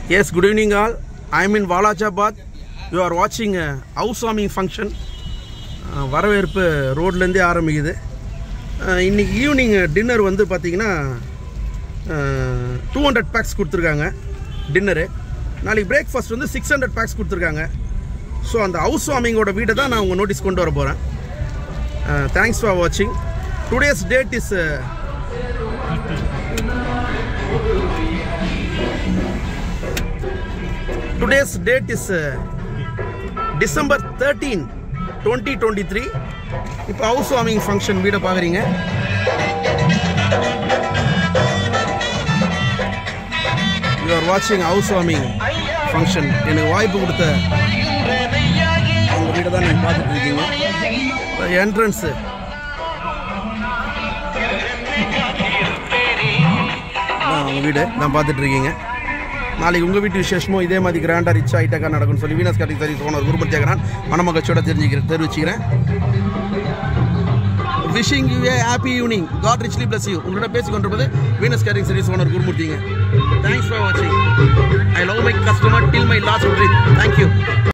Yes, good evening all. I am in Walachabad. You are watching a housewarming function. அஹ், வரவேற்பு ரோட்லேருந்தே ஆரம்பிக்குது அஹ், இன்னைக்கு evening dinner வந்து பார்த்தீங்கன்னா two hundred packs கொடுத்துருக்காங்க dinner நாளைக்கு பிரேக்ஃபாஸ்ட் வந்து சிக்ஸ் ஹண்ட்ரட் பேக்ஸ் கொடுத்துருக்காங்க ஸோ அந்த ஹவுஸ் வார்மிங்கோட வீடை தான் நான் உங்கள் நோட்டீஸ் கொண்டு வர போகிறேன் தேங்க்ஸ் ஃபார் வாட்சிங் today's date is today's date is December thirteen twenty twenty three இப்போ ஹவுஸ் வார்மிங் ஃபங்க்ஷன் வீடை பார்க்குறீங்க யூ ஆர் வாட்சிங் ஹவுஸ் வார்மிங் ஃபங்க்ஷன் எனக்கு வாய்ப்பு கொடுத்த உங்கள் வீடை தான் நீங்கள் பார்த்துட்டு இருக்கீங்க என்ட்ரன்ஸு உங்கள் வீடு நான் பார்த்துட்டு இருக்கீங்க நாளைக்கு உங்கள் வீட்டு விசேஷமும் இதே மாதிரி கிராண்டாக ரிச் ஹைட்டக்காக நடக்கும்னு சொல்லி வீனஸ் கட்டிங் சர்வீஸ் ஓனர் குருபர் ஜெகரான் மணமகச்சோட தெரிஞ்சுக்கிறேன் தெரிவிச்சுக்கிறேன் wishing you a happy evening god richly bless you உங்களோட பேசி கொண்டிருப்பது வீனஸ் கேரிங் சர்வீஸ் ஓனர் குருமூர்த்திங்க தேங்க்ஸ் ஃபார் வாட்சிங் I love my customer till my last treat thank you